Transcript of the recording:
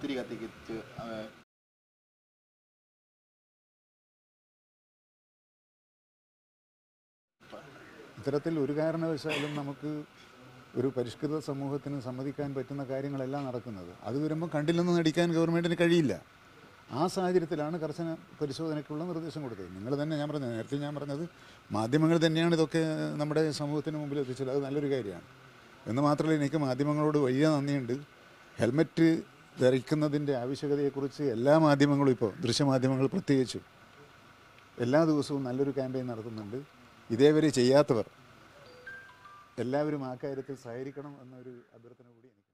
തിരി കത്തിച്ച് ആ, ഇത്തരത്തിൽ ഒരു കാരണവശാലും നമുക്ക് ഒരു പരിഷ്കൃത സമൂഹത്തിന് സമ്മതിക്കാൻ പറ്റുന്ന കാര്യങ്ങളെല്ലാം നടക്കുന്നത് അത് വരുമ്പോൾ കണ്ടില്ലെന്ന് നടിക്കാൻ ഗവൺമെൻറ്റിന് കഴിയില്ല ആ സാഹചര്യത്തിലാണ് കർശന പരിശോധനയ്ക്കുള്ള നിർദ്ദേശം കൊടുത്തത് നിങ്ങൾ തന്നെ ഞാൻ പറഞ്ഞത് നേരത്തെ ഞാൻ പറഞ്ഞത് മാധ്യമങ്ങൾ തന്നെയാണ് ഇതൊക്കെ നമ്മുടെ സമൂഹത്തിന് മുമ്പിൽ എത്തിച്ചത് അത് നല്ലൊരു കാര്യമാണ് എന്ന് മാത്രമല്ല എനിക്ക് മാധ്യമങ്ങളോട് വലിയ നന്ദിയുണ്ട് ഹെൽമറ്റ് ധരിക്കുന്നതിൻ്റെ ആവശ്യകതയെക്കുറിച്ച് എല്ലാ മാധ്യമങ്ങളും ഇപ്പോൾ ദൃശ്യമാധ്യമങ്ങൾ പ്രത്യേകിച്ചും എല്ലാ ദിവസവും നല്ലൊരു ക്യാമ്പയിൻ നടത്തുന്നുണ്ട് ഇതേവരെ ചെയ്യാത്തവർ എല്ലാവരും ആ കാര്യത്തിൽ സഹകരിക്കണം എന്നൊരു അഭ്യർത്ഥന കൂടി എനിക്ക്